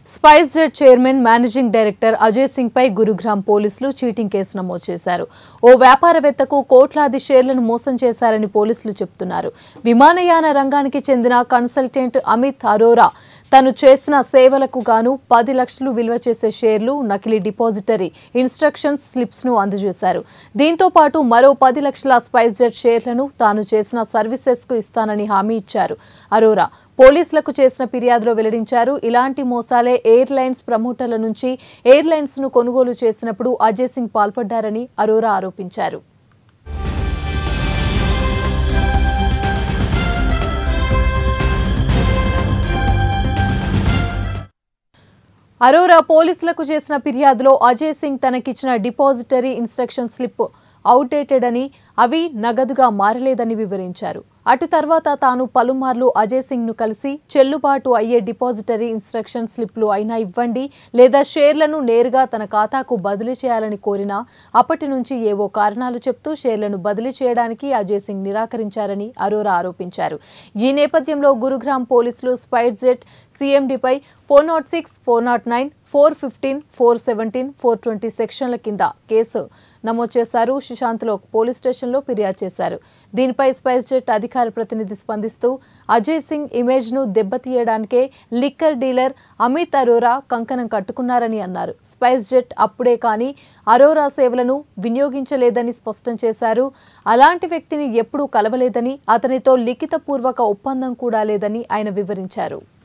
spice SpiceJet chairman managing director Ajay Singh పై గురుగ్రామ్ పోలీసులు cheating case నమోదు చేశారు ఓ వ్యాపారవేత్తకు కోట్లాది షేర్లను మోసం చేశారని పోలీసులు చెబుతున్నారు విమానయాన రంగానికి చెందిన కన్సల్టెంట్ అమిత్ అరోరా తను చేసిన సేవలకు గాను పది లక్షలు విలువ చేసే షేర్లు నకిలీ డిపాజిటరీ ఇన్స్ట్రక్షన్స్ స్లిప్స్ ను అందజేశారు దీంతో పాటు మరో పది లక్షల స్పైస్ జెట్ షేర్లను తాను చేసిన సర్వీసెస్ కు ఇస్తానని హామీ ఇచ్చారు అరోరా పోలీసులకు చేసిన ఫిర్యాదులో వెల్లడించారు ఇలాంటి మోసాలే ఎయిర్ లైన్స్ ప్రమోటర్ల నుంచి ఎయిర్ లైన్స్ ను కొనుగోలు చేసినప్పుడు అజయ్ సింగ్ పాల్పడ్డారని అరోరా ఆరోపించారు అరోరా పోలీసులకు చేసిన ఫిర్యాదులో అజయ్ సింగ్ తనకిచ్చిన డిపాజిటరీ ఇన్స్ట్రక్షన్ స్లిప్ అవుట్డేటెడ్ అని అవి నగదుగా మారలేదని వివరించారు అటు తర్వాత తాను పలుమార్లు అజయ్ సింగ్ ను కలిసి చెల్లుబాటు అయ్యే డిపాజిటరీ ఇన్స్ట్రక్షన్ స్లిప్లు అయినా ఇవ్వండి లేదా షేర్లను నేరుగా తన ఖాతాకు బదిలీ చేయాలని కోరినా అప్పటి నుంచి ఏవో కారణాలు చెప్తూ షేర్లను బదిలీ చేయడానికి అజయ్ సింగ్ నిరాకరించారని అరోరా ఆరోపించారు ఈ నేపథ్యంలో గురుగ్రామ్ పోలీసులు స్పైస్ జెట్ సీఎండీపై four nought six four nought nine four fifteen four seventeen four twenty సెక్షన్ల కింద కేసు నమోదు చేశారు సుశాంత్లో పోలీస్ స్టేషన్లో ఫిర్యాదు చేశారు దీనిపై స్పైస్ జెట్ అధికార ప్రతినిధి స్పందిస్తూ అజయ్ సింగ్ ఇమేజ్ను దెబ్బతీయడానికే లిక్కర్ డీలర్ అమిత్ అరోరా కంకణం కట్టుకున్నారని అన్నారు స్పైస్ జెట్ అప్పుడే కానీ అరోరా సేవలను వినియోగించలేదని స్పష్టం చేశారు అలాంటి వ్యక్తిని ఎప్పుడూ కలవలేదని అతనితో లిఖితపూర్వక ఒప్పందం కూడా లేదని ఆయన వివరించారు